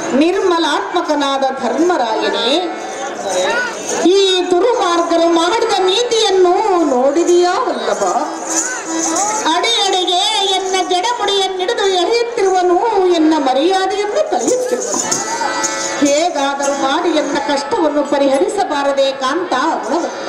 ನಿರ್ಮಲಾತ್ಮಕನಾದ ಧರ್ಮರಾಯನೇ ಈ ದುರ್ಮಾರ್ಗರು ಮಾಡಿದ ನೀತಿಯನ್ನು ನೋಡಿದೆಯಾ ವಲ್ಲಭ ಅಡೆ ಅಡೆಗೆ ಎನ್ನ ಜಡಮುಡಿಯನ್ನಿಡಿದು ಎಳೆಯುತ್ತಿರುವನು ಎನ್ನ ಮರ್ಯಾದೆಯನ್ನು ಕಲಿಯುತ್ತಿರುವನು ಹೇಗಾದರೂ ಮಾಡಿ ಎನ್ನ ಕಷ್ಟವನ್ನು ಪರಿಹರಿಸಬಾರದೆ ಕಾಂತ ಗುಣವಂತ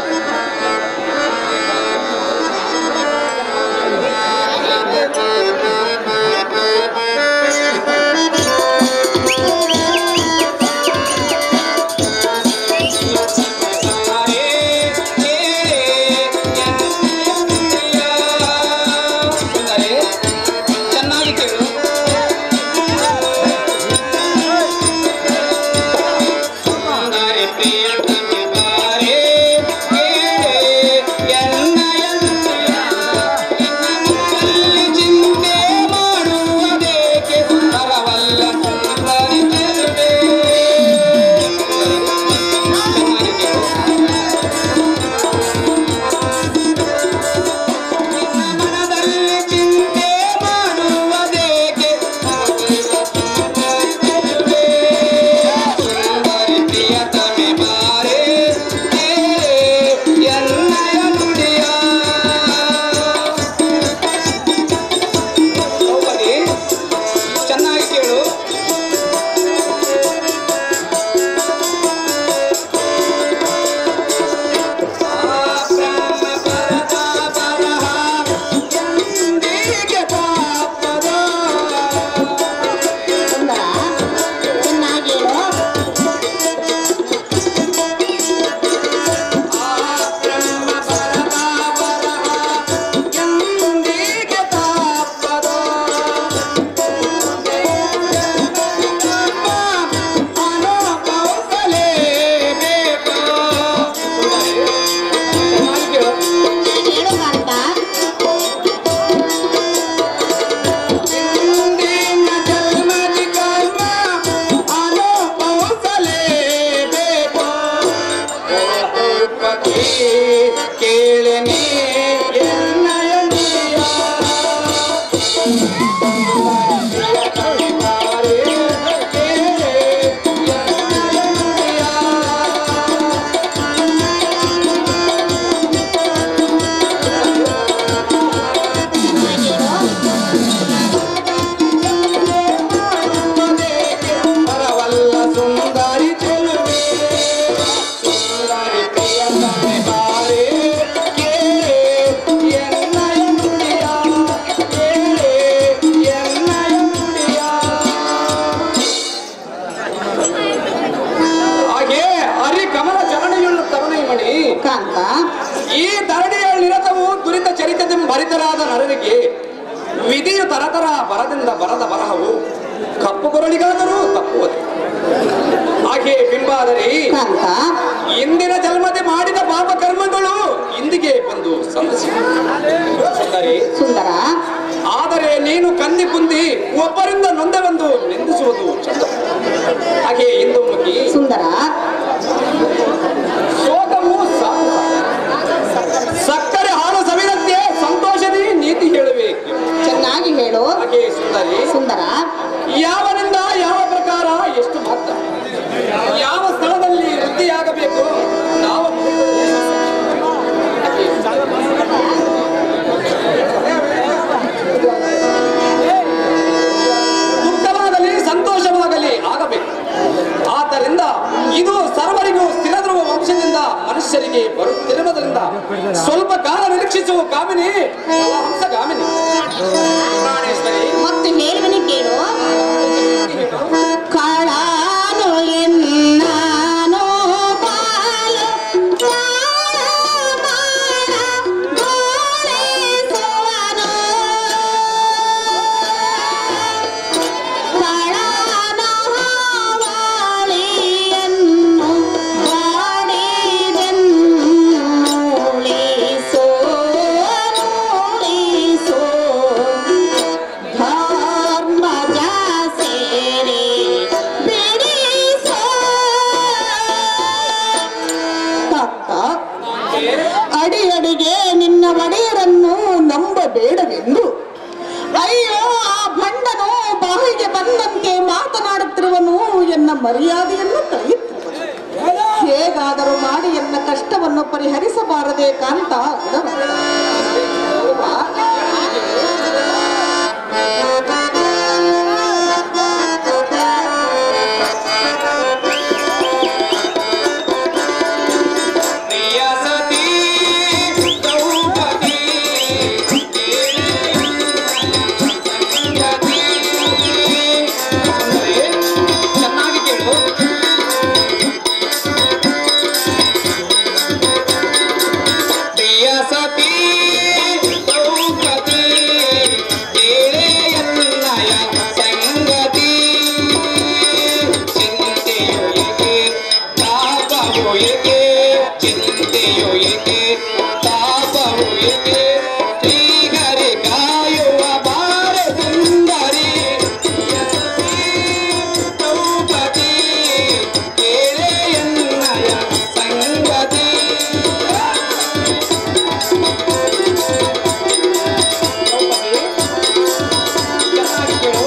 ಚೆನ್ನಾಗಿ ಕೇಳು ಸುಂದರಿ ಪ್ರಿಯ ಬಾರೆ ಎನ್ನಯಲ್ಲಿ ಚಿಂತೆ ಮಾಡುವುದೇಕೆ ಸುಂದರವಲ್ಲ ಸುಂದರಿ ಚೆಲುವೆ. ಚೆನ್ನಾಗಿ ಕೇಳು ಮನದಲ್ಲಿ ಚಿಂತೆ ಮಾಡುವುದೇಕೆ ಸುಂದರಿ ಪ್ರಿಯತಮೆ ಬಾರೆ ಎನ್ನಯ ನುಡಿಯ ದ್ರೌಪದಿ ಚೆನ್ನಾಗಿ ಕೇಳು ಬ್ರಹ್ಮ ಪರದ ಬರಹ ಎಂದಿಗೆ ಪಾಪದ ಸುಂದರ ಚೆನ್ನಾಗಿ ಹೇಳು ಬ್ರಹ್ಮ ಪರದ ಬರಹ ಎಂದಿಗೆ ಪಾಪದ ಅನುಭವಿಸಲೇಬೇಕು ಚೆನ್ನಾಗಿ ಕೇಳು ಹೇಳು ಕಾಂತ ಇಂದಿನ ಜನ್ಮದಿ ಕರ್ಮ ಅನುಭವಿಸಲೇಬೇಕು ಪತಿ ಕೇಳನಿ ಎನ್ನಯ ನುಡಿಯ. ಎನ್ನಯ ನುಡಿಯ. ಪರವಲ್ಲ ಸುಂದರಿ ಚೆಲುವೆ ಸುಂದರಿ ಪ್ರಿಯತಮೆ ಬಾರೆ ಕೇಳೆ ಎನ್ನಯ ನುಡಿಯ ಕೇಳೆ ಎನ್ನಯ ನುಡಿಯ ಹಾಗೆ ಹರಿ ಕಮಲ ಚರಣೆಯುಳ್ಳ ತವನೈಮಣಿ ಕಾಂತ ಈ ಧರಣಿಯ ನಿರತವು ದುರಿತ ಚರಿತದಿಂದ ಭರಿತರಾದ ನರರಿಗೆ ವಿಧಿಯು ತರತರ ಬರದಿಂದ ಬರದ ಬರಹವು ಕಪ್ಪು ಕೊರಳಿಗಾದರೂ ತಪ್ಪುವುದು ಹಾಗೆ ಬಿಂಬಾದರೆ ಕಾಂತ ಇಂದಿನ ಜನ್ಮದೆ ಮಾಡಿದ ಪಾಪ ಕರ್ಮಗಳು ಇಂದಿಗೆ ಬಂದು ಸಂಧಿಸಿ ಸುಂದರಿ ಸುಂದರ ಆದರೆ ನೀನು ಕಂದಿ ಕುಂದಿ ಒಬ್ಬರಿಂದ ನೊಂದೆ ಬಂದು ನಿಂದಿಸುವುದು ಚಂದ ಹಾಗೆ ಇಂದು ಮುಗಿ ಸುಂದರ ಶೋಕವು ಸಾಕು ಸಕ್ಕರೆ ಹಾಲು ಸವಿದಂತೆ ಸಂತೋಷದಿ ನೀತಿ ಹೇಳುವೆ ಚೆನ್ನಾಗಿ ಹೇಳು ಹಾಗೆ ಸುಂದರಿ ಸುಂದರ ಯಾವನಿಂದ ಯಾವ ಪ್ರಕಾರ ಎಷ್ಟು ಮಾತ್ರ ಯಾವ ಸ್ಥಳದಲ್ಲಿ ವೃದ್ಧಿಯಾಗಬೇಕು ನಾವು ದುಃಖವಾಗಲಿ ಸಂತೋಷವಾಗಲಿ ಆಗಬೇಕು ಆದ್ದರಿಂದ ಇದು ಸರ್ವರಿಗೂ ಸ್ಥಿರ ಧ್ರುವ ವಂಶದಿಂದ ಮನುಷ್ಯರಿಗೆ ಬರುತ್ತಿರುವುದರಿಂದ ಸ್ವಲ್ಪ ಕಾಲ ನಿರೀಕ್ಷಿಸುವ ಕಾಮಿನಿ ಹಂಸ ಕಾಮಿನಿ ಪ್ರಾಣೇಶ್ವರಿ ಮತ್ತು ಹೇಳುವನಿ ಕೇಳು ಕಾಳಾನು ಎನ್ನಾನು ಬಾಲು ಕಾಳ ಬಾಳ ಗೋಳಿಸುವನು. ಕಾಳಾನ ಹಾವಾಳಿಯನ್ನು ಬಾಡಿದೆನ್ನುಳಿಸೋ, ನುಳಿಸೋ. ಧರ್ಮ ಮರ್ಯಾದೆಯನ್ನು ಕಳೆಯುತ್ತಿರುವುದು ಹೇಗಾದರೂ ಮಾಡಿ ಎನ್ನ ಕಷ್ಟವನ್ನು ಪರಿಹರಿಸಬಾರದೆ ಕಾಂತ ಗುಣವಂತ. ಪ್ರಿಯ ಸತಿ ದ್ರೌಪದಿ ಸಂಗತಿ. ಅಂದರೆ ಚೆನ್ನಾಗಿ ಕೇಳು ಪ್ರಿಯ ಸತಿ ದ್ರೌಪದಿ ಕೇಳೆಯನ್ನಯ ಸಂಗತಿ ಚಿಂತೆಯು ಏಕೆ ತಾಪವು ಏಕೆ ಚಿಂತೆಯು ಏಕೆ ತಾಪವು ಏಕೆ ಶ್ರೀಹರಿ ಕಾಯುವ ಬಾರ ಸುಂದರಿ ಪ್ರಿಯ ಸತಿ ದ್ರೌಪದಿ ಕೇಳೆಯನ್ನಯ ಸಂಗತಿ ಚೆನ್ನಾಗಿ ಕೇಳು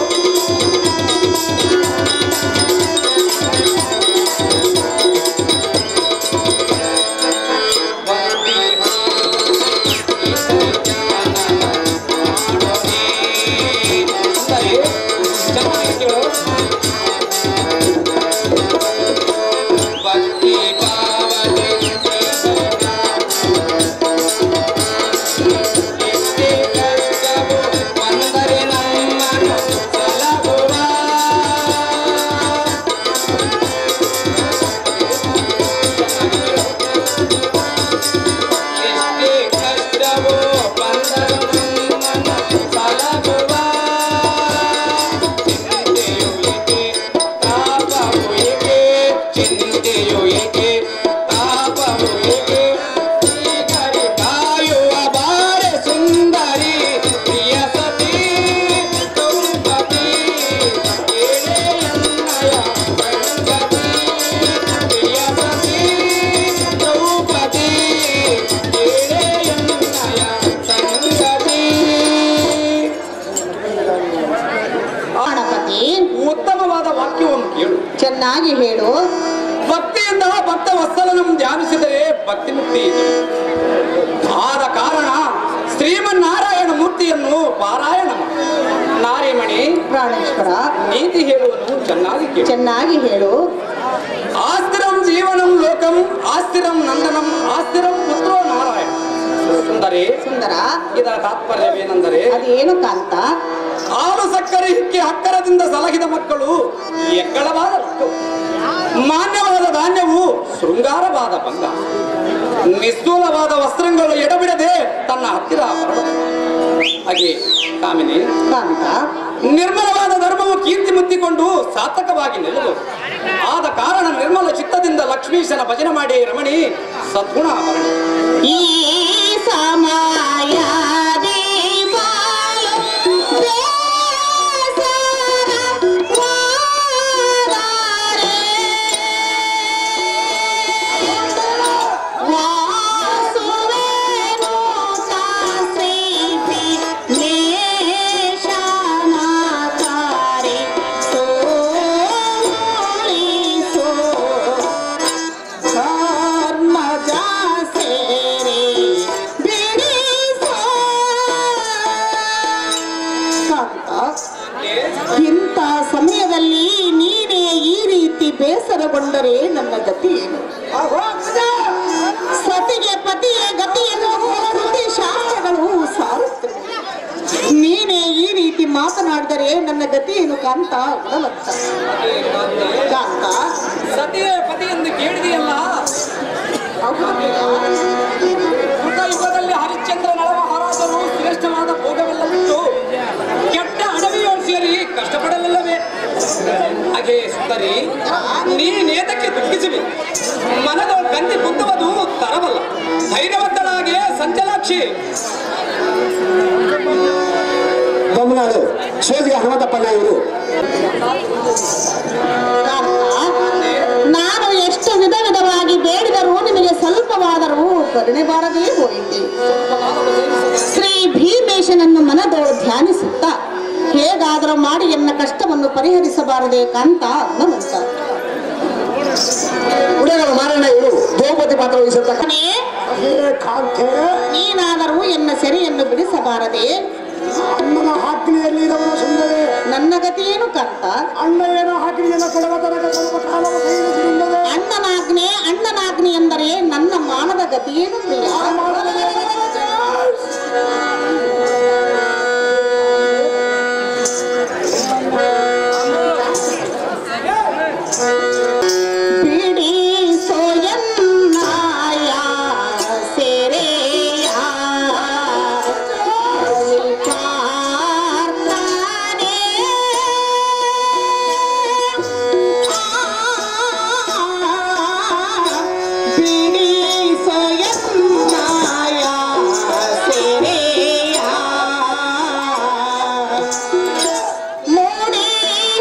ಭಕ್ತಿ ಪಾವನೆ ಎಷ್ಟೇ ಕಷ್ಟವು ಬಂದರೆ ನಮ್ಮನ್ನು ಸಲಹುವ ಎಷ್ಟೇ ಕಷ್ಟವೋ ಬಂದರೂ ನಮ್ಮನ್ನು ಸಲಹುವ ಚಿಂತೆಯು ಏಕೆ ತಾಪವು ಏಕೆ ಚಿಂತೆಯು ಏಕೆ ತಾಪವು ಏಕೆ ಶ್ರೀಹರಿ ಕಾಯುವ ಬಾರೆ ಸುಂದರಿ ಪ್ರಿಯ ಸತಿ ದ್ರೌಪದಿ ಕೇಳೆಯನ್ನಯ ಸಂಗತಿ ಪ್ರಿಯ ಸತಿ ದ್ರೌಪದಿ ಕೇಳೆಯನ್ನಯ ಸಂಗತಿ ಗಣಪತಿ ಉತ್ತಮವಾದ ವಾಕ್ಯವನ್ನು ಕೇಳು ಚೆನ್ನಾಗಿ ಹೇಳು ಭಕ್ತಿಯಿಂದ ಭಕ್ತ ವತ್ಸಲನಂ ಧ್ಯಾನಿಸಿದರೆ ಭಕ್ತಿ ಮುಕ್ತಿ ಇದೆ ಆದ ಕಾರಣ ಶ್ರೀಮನ್ನಾರಾಯಣ ಮೂರ್ತಿಯನ್ನು ಪಾರಾಯಣ ಮಾಡು. ನಾರಿಮಣಿ ಪ್ರಾಣೇಶ್ವರ ನೀತಿ ಹೇಳುವನು ಚೆನ್ನಾಗಿ ಕೇಳು ಚೆನ್ನಾಗಿ ಹೇಳು ಆಸ್ತಿರಂ ಜೀವನಂ ಲೋಕಂ ಆಸ್ತಿರಂ ನಂದನಂ ಆಸ್ತಿರಂ ಪುತ್ರೋ ನಾರಾಯಣ ಸುಂದರಿ ಸುಂದರ ಇದರ ತಾತ್ಪರ್ಯವೇನೆಂದರೆ ಅದೇನು ಕಾಂತ ಹಾಲು ಸಕ್ಕರೆ ಹಿಕ್ಕಿ ಹಕ್ಕರದಿಂದ ಸಲಹಿದ ಮಕ್ಕಳು ಎಕ್ಕಳವಾದ ರಕ್ತವು ಮಾನ್ಯವಾದ ಧಾನ್ಯವು ಶೃಂಗಾರವಾದ ಭಂಗ ನಿಸ್ತೂಲವಾದ ವಸ್ತ್ರಗಳು ಎಡಬಿಡದೆ ತನ್ನ ಹತ್ತಿರ ಬರಲು ಹಾಗೆ ಕಾಮಿನಿ ಕಾಂತ ನಿರ್ಮಲವಾದ ಧರ್ಮವು ಕೀರ್ತಿ ಮುತ್ತಿಕೊಂಡು ಸಾರ್ಥಕವಾಗಿ ನಿಲ್ಲುವುದು ಆದ ಕಾರಣ ನಿರ್ಮಲ ಚಿತ್ತದಿಂದ ಲಕ್ಷ್ಮೀಶನ ಭಜನೆ ಮಾಡಿ ರಮಣಿ ಸದ್ಗುಣ ಭರಣಿ ಈ ಸಮಯದಿ ಬಾಳು ಬೇಸರ ವಾರರೆ. ವಾಸುವೆನು ಕಾಸಿಸಿ ನೇಶನಕಾರಿ ಸೋಲಿಸೋ ಧರ್ಮದ ಸೇರಿ ಬಿಡಿಸೋ ಕಾಂತ ಇಂಥ ಸಮಯದಲ್ಲಿ ನೀನೇ ಈ ರೀತಿ ಬೇಸರಗೊಂಡರೆ ನನ್ನ ಗತಿ ಏನು ಸತಿಗೆ ಪತಿಯ ಗತಿಯನ್ನು ಶ್ರುತಿ ಶಾಸ್ತ್ರಗಳು ಸಾರುತ್ತವೆ ನೀನೇ ಈ ರೀತಿ ಮಾತನಾಡಿದರೆ ನನ್ನ ಗತಿ ಏನು ಕಾಂತ ಗುಣವಂತ ಕಾಂತ ಸತಿಯ ಪತಿ ಎಂದು ಕೇಳಿದೆಯಲ್ಲ ಹೌದು. ಕೃತ ಯುಗದಲ್ಲಿ ಹರಿಶ್ಚಂದ್ರ ನಳ ಮಹಾರಾಜರು ಶ್ರೇಷ್ಠವಾದ ಭೋಗವೆಲ್ಲ ಬಿಟ್ಟು ಕೆಟ್ಟ ಅಡವಿಯೋಳು ಸೇರಿ ಕಷ್ಟಪಡಲಿಲ್ಲವೇ ಹಾಗೆ ಸುಂದರಿ ನೀ ನೇತಕ್ಕೆ ದುಃಖಿಸಿವಿ ಮನದ ಕಂದಿ ಬುದ್ಧವದು ತರವಲ್ಲ ಧೈರ್ಯವಂತಳಾಗೆ ಸಂಚಲಾಕ್ಷಿ ಬೊಮ್ಮನಾಡು ಶೋಧಿಗೆ ಹನುಮಂತಪ್ಪನ ಇವರು ನಾನು ಎಷ್ಟು ವಿಧ ವಿಧವಾಗಿ ಬೇಡಿದರೂ ನಿಮಗೆ ಸ್ವಲ್ಪವಾದರೂ ಕರುಣೆ ಬಾರದೇ ಹೋಯಿತೆ ಶ್ರೀ ಭೀಮೇಶನನ್ನು ಮನದೋಳು ಧ್ಯಾನಿಸುತ್ತಾ ಹೇಗಾದರೂ ಮಾಡಿ ಎನ್ನ ಕಷ್ಟವನ್ನು ಪರಿಹರಿಸಬಾರದೆ ಕಾಂತ ಅನ್ನುವಂತ ಉಡೇಗಳ ಮಾರಣ್ಣ ಇವರು ದ್ರೌಪದಿ ಪಾತ್ರ ವಹಿಸಿರ್ತಕ್ಕ ಮಗನೇ, ಹೀಗೆ ಕಾಂತೆ ನೀನಾದರೂ ಎನ್ನ ಸೆರೆಯನ್ನು ಬಿಡಿಸಬಾರದೆ ಅಣ್ಣನ ಹಾಕಿಣಿಯಲ್ಲಿ ಇರವನ ಸುಂದರಿ ನನ್ನ ಗತಿಯೇನು ಕಾಂತ ಅಣ್ಣ ಏನೋ ಹಾಕಿಣಿಯನ್ನು ಕೊಡುವ ತನಕ ಸ್ವಲ್ಪ ಕಾಲವ ಕೈಯಲ್ಲಿ ಬಿಡುತ್ತದೆ. ಅಣ್ಣನಾಗ್ನೆ ಅಣ್ಣನಾಗ್ನೆ ಎಂದರೆ ನನ್ನ ಮಾನದ ಗತಿಯೇನು ಪ್ರಿಯ ಆ ಮಾಡಲೇ ಬಿಡಿಸೋ ಎನ್ನಾಯ ಸೆರೆಯ ಪಾರ್ಥನೆ. ಆ, ಬಿಡಿಸೋ ಎನ್ನಾಯ ಸೆರೆಯ ಮೂಡಿ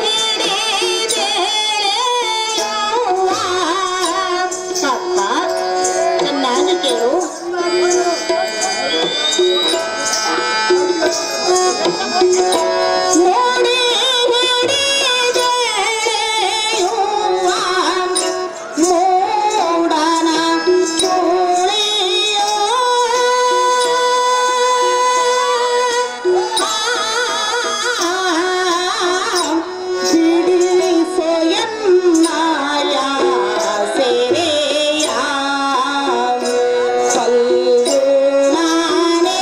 ಹಿಡಿದೆಳೆಯುವ ಅಪ್ಪ, ಚೆನ್ನಾಗಿ ಕೇಳು ಮೂಡಿ ಹಿಡಿದೆಳೆಯುವ ಮೂಡನ ಬಿಡಿಸೆಯನ್ನಾಯ ಸೆರೆಯ ಕಲ್ಲಾನೆ.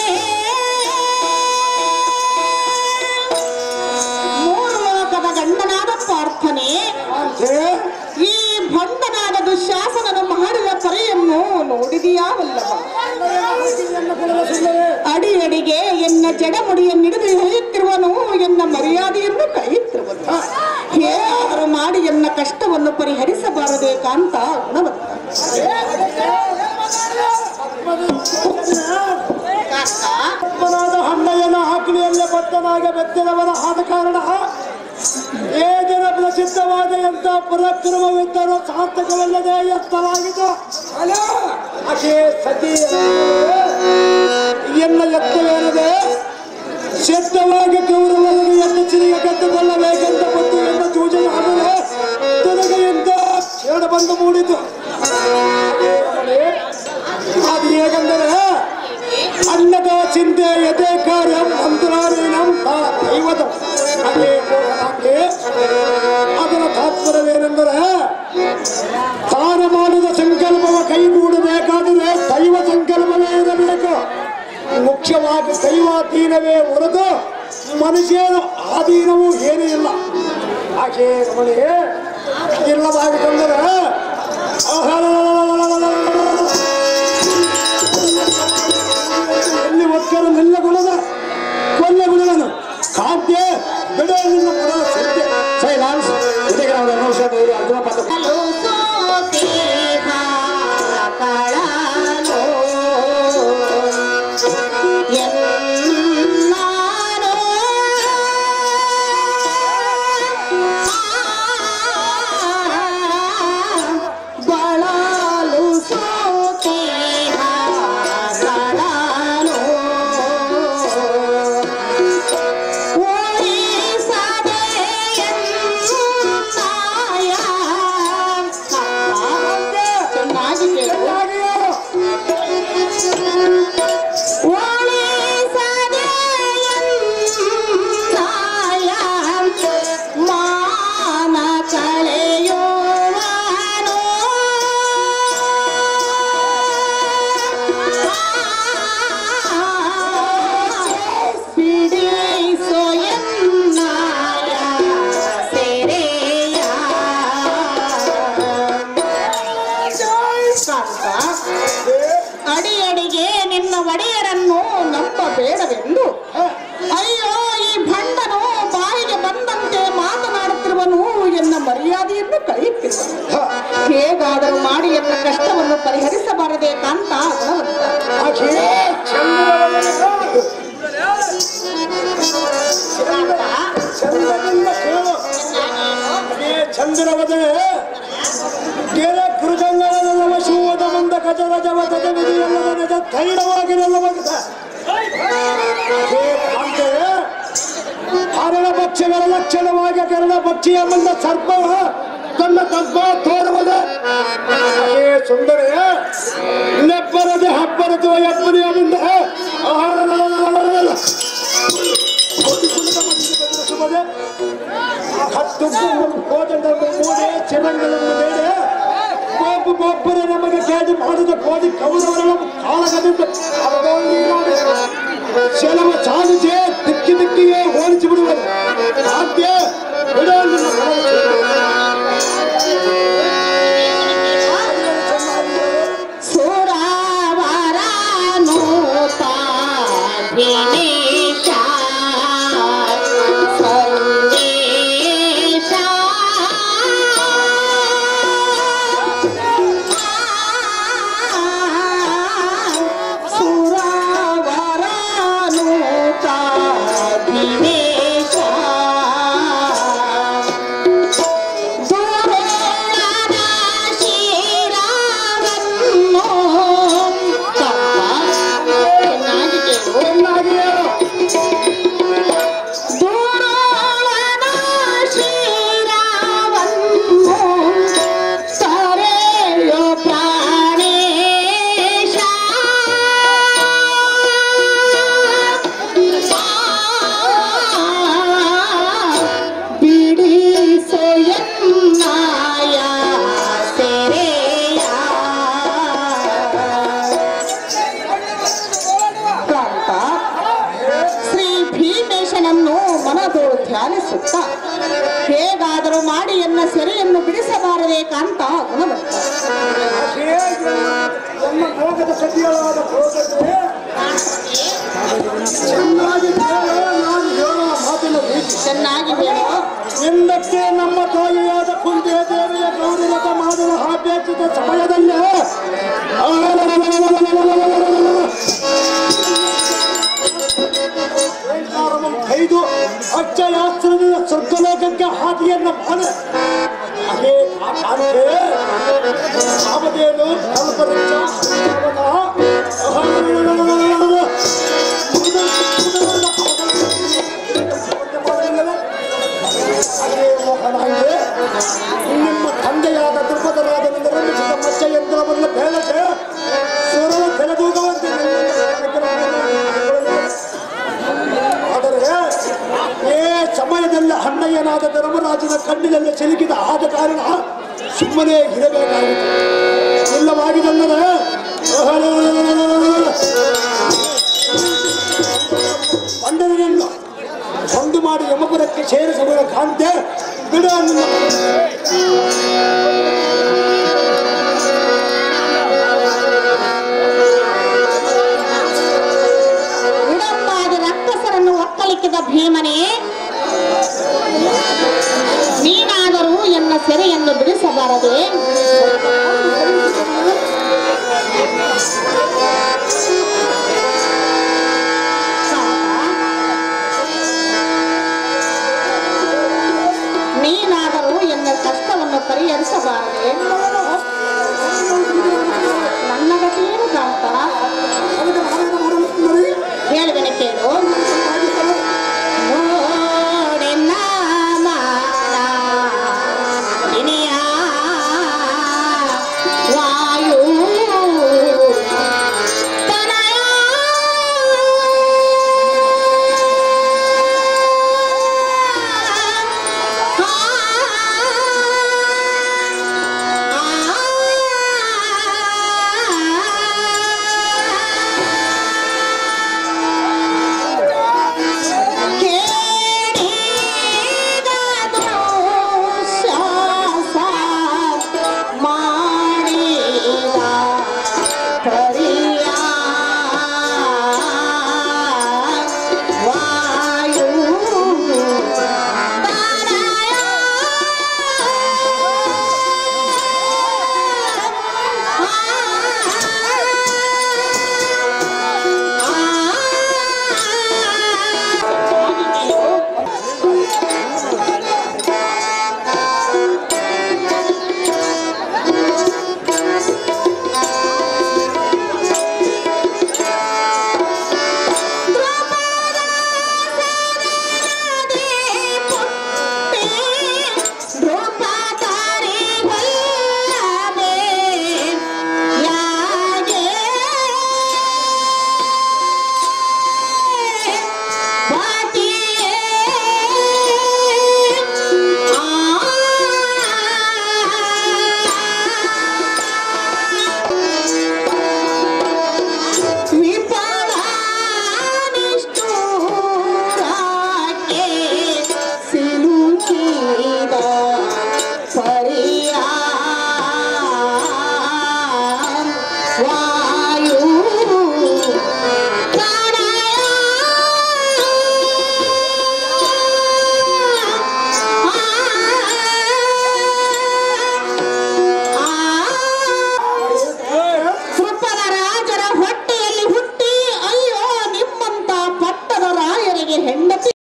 ಮೂರು ಲೋಕದ ಗಂಡನಾದ ಪ್ರಾರ್ಥನೆ ಕಾಂತೆ ಈ ಭಂಡನಾದ ದುಶ್ಯಾಸನನು ಮಾಡಿದ ಪರೆಯನ್ನು ನೋಡಿದೆಯಾ ವಲ್ಲಭ ಹಾಕಿಣಿಯನ್ನು ಕೊಡುವ ಸುಂದರಿ ಅಡಿ ಅಡಿಗೆ ಎನ್ನ ಜಡಮುಡಿಯನ್ನು ಹಿಡಿದು ಎಳೆಯುತ್ತಿರುವನು ಎನ್ನ ಮರ್ಯಾದೆಯನ್ನು ಕಳೆಯುತ್ತಿರುವನು ಹೇಗಾದರೂ ಮಾಡಿ ಎನ್ನ ಕಷ್ಟವನ್ನು ಪರಿಹರಿಸಬಾರದೇ ಕಾಂತ ಗುಣವಂತ ಅಪ್ಪನಾದ ಅಣ್ಣಯ್ಯನ ಹಾಕಿಣಿಯಲ್ಲೇ ಬದ್ದನಾಗ ಬೆತ್ತದವನ ಆದ ಕಾರಣ ಏ ಜನಪದ ಸಿದ್ಧವಾದ ಎಂತ ಪರಾಕ್ರಮವಿದ್ದರೂ ಸಾರ್ಥಕವಲ್ಲದೆ ಎತ್ತಲಾಗಿದ್ದು ಅಲ ಆಕೆ ಸತಿ ಎಲ್ಲ ಎತ್ತವೇನದೆ ಸಿದ್ಧವಾಗಿ ಕೌರವರನ್ನು ಎದ್ದು ಚಿರಿಯ ಕದ್ದುಕೊಳ್ಳಬೇಕೆಂತ ಬುದ್ಧಿಯಿಂದ ಸೂಚನೆ ಆದರೆ ತನಗೆಯಿಂದ ಕ್ಷೇಣ ಬಂದು ಮೂಡಿತು ಅದು ಹೇಗೆಂದರೆ ಅನ್ನದ ಚಿಂತೆ ಯಥೇ ಕಾರ್ಯ ಮಂತ್ರಾಲೀನಂ ದೈವದ ಹಾಗೆ ಹಾಗೆ ಅದರ ತಾತ್ಪರ್ಯವೇನೆಂದರೆ ತಾನು ಮಾಡಿದ ಸಂಕಲ್ಪವ ಕೈಗೂಡಬೇಕಾದರೆ ದೈವ ಸಂಕಲ್ಪವೇ ಇರಬೇಕು ಮುಖ್ಯವಾಗಿ ದೈವಾಧೀನವೇ ಹೊರತು ಮನುಷ್ಯನ ಆಧೀನವೂ ಏನೂ ಇಲ್ಲ ಹಾಗೆ ರಮಣಿ ಇಲ್ಲವಾಗಿ ತಂದರೆ ಎಲ್ಲಿ ಒಕ್ಕರು ನಿಲ್ಲಗೊಳ್ಳದ ಕೊಲ್ಲಗೊಳ್ಳದನು ಖಾದ್ಯ ಬಿಡ ನಿನ್ನ ಪರ ಸತ್ಯ ಸೈಲಾನ್ಸ್ ಉದಯಗ್ರಾಮದ ಅನುಷಧ ಇವರು ಅರ್ಜುನ ಪಾತ್ರ ಕಲು ಸೋತೇಹ ಕಳನು ಎನ್ನಾನು ಬಳಲು ಸೋತೇಹ ಕಳನು ಚೆನ್ನಾಗಿ ಮಾನ ಕಳೆಯುವನು ಬಿಡಿಸೋ ಎನ್ನಾಯ ಸೆರೆಯ ಅಡಿ ಅಡಿಗೆ ನಿನ್ನ ಒಡೆಯರನ್ನು ನಂಬಬೇಡವೆಂದು ಅಯ್ಯೋ ಈ ಭಂಡನು ಬಾಯಿಗೆ ಬಂದಂತೆ ಮಾತನಾಡುತ್ತಿರುವನು ಎನ್ನ ಮರ್ಯಾದೆಯನ್ನು ಕಳೆಯುತ್ತಿರುವನು ಹೇಗಾದರೂ ಮಾಡಿ ಎನ್ನ ಕಷ್ಟವನ್ನು ಪರಿಹರಿಸಬಾರದೇ ಕಾಂತ ಗುಣವಂತ ಆಕೆ ಚಂದ್ರವದನ ಚಂದ್ರನಿಂದ ಕೇಳು ಅದೇ ಚಂದ್ರವದನೆ ಕೆಲ ಕೃತಂಗದ ನವ ಶಿವದ ಮಂದ ಕಜರ ಜವತದ ವಿಧಿಯಲ್ಲದ ನಿಜ ಧೈರ್ಯವಾಗಿ ನಿಲ್ಲಬಹುದು ಹರಣ ಪಕ್ಷಗಳ ಲಕ್ಷಣವಾಗಿ ಕರಣ ಪಕ್ಷಿಯ ಮಂದ ಸರ್ಪವ ತನ್ನ ತಗ್ಗ ತೋರುವುದು ಅದೇ ಸುಂದರ ನೆಬ್ಬರದೆ ಹಬ್ಬರದು ಎಬ್ಬರಿ ಅವಿಂದ ಹತ್ತು ಕೋದಂಡ ಮೂಡೆ ಚಿರಂಗಲನ್ನು ಬೇಡ ಒಬ್ಬ ಒಬ್ಬರೇ ನಮಗೆ ಕೇಳಿ ಮಾಡಿದ ಕೋಡಿ ಕೌರವರ ಕಾಳಗದಿಂದ ಕೆಲವು ಸಾಧಿಸಿ ದಿಕ್ಕಿ ದಿಕ್ಕಿಗೆ ಹೋಲಿಸಿ ಬಿಡುವರು ಸಾಧ್ಯ ಬಿಡೋಲ್ಲ ಸುರವರನೂತ ದಿನೇಶ ಸಂದೇಶ ಸುರವರನೂತ ದಿನೇಶ ದುರೋಣನ ಶಿರವನ್ನು ಕಪ್ಪ ಚೆನ್ನಾಗಿ ಕೇಳು. ದುರೋಣನ ಶಿರವನ್ನು ಸರೆಯೋ ಪ್ರಾಣೇಶ ಬಿಡಿಸೋ ಎನ್ನಾಯ ಸೆರೆಯ ಕಾಂತ ಶ್ರೀ ಭೀಮೇಶನನ್ನು ಮನದೋಳು ಧ್ಯಾನಿಸುತ್ತ ಹೇಗಾದರೂ ಮಾಡಿ ಎನ್ನ ಸೆರೆಯನ್ನು ಬಿಡಿಸಬಾರದೆ ಕಾಂತ ಗುಣವಂತ ನಮ್ಮ ಭೋಗದ ಸತಿಗಳಾದ ಭೋಗಕ್ಕೆ ಚೆನ್ನಾಗಿ ಕೇಳು, ನಾನು ಹೇಳುವ ಮಾತಿನ ರೀತಿ ಚೆನ್ನಾಗಿ ಹೇಳು ಹಿಂದಕ್ಕೆ ನಮ್ಮ ತಾಯಿಯಾದ ಕುಂದೇ ದೇವಿಯ ಗೌರವತ ಮಾಡುವ ಅಪೇಕ್ಷಿತ ಸಮಯದಲ್ಲಿ ಕೈದು ಅಕ್ಷಯಾಸ್ತ್ರದಿಂದ ಸ್ವರ್ಗಲೋಕಕ್ಕೆ ಹಾದಿಯನ್ನು ಮಾಡ ಅದೇ ಕಾಂತೆ ಕಾಮಧೇನು ಕಲ್ಪವೃಕ್ಷ ಅದೇ ಮೋಹನಾಂಗೆ ನಿಮ್ಮ ತಂದೆಯಾದ ದುರ್ಬದರಾದ ನಿರ್ಮಿಸಿದ ಮಚ್ಚ ಯಂತ್ರವನ್ನು ಬೇಡದೆ ಸ್ವರವು ತೆರೆದೂಗುವಂತೆ ಆದರೆ ಏ ಸಮಯದಲ್ಲಿ ಅಣ್ಣಯ್ಯನಾದ ಧರ್ಮರಾಜನ ಕಣ್ಣಿನಲ್ಲಿ ಸಿಲುಕಿದ ಆದ ಕಾರಣ ಸುಮ್ಮನೆ ಇರಬೇಕಾಗಿತ್ತು ಇಲ್ಲವಾಗಿದ್ದರೆ ಅಣ್ಣನನ್ನು ಒಂದು ಮಾಡಿ ಯಮಪುರಕ್ಕೆ ಸೇರಿಸುವ ಕಾಂತೆ ಬಿಡ ನಿನ್ನ ವಿಡಂಬಾದ ರಕ್ಕಸರನ್ನು ಒಕ್ಕಲಿಕ್ಕಿದ ಭೀಮನೇ ನೀನಾದರೂ ಎನ್ನ ಸೆರೆಯನ್ನು ಬಿಡಿಸಬಾರದೆ ನೀನಾದರೂ ಎನ್ನ ಕಷ್ಟವನ್ನು ಪರಿಹರಿಸಬಾರದೆ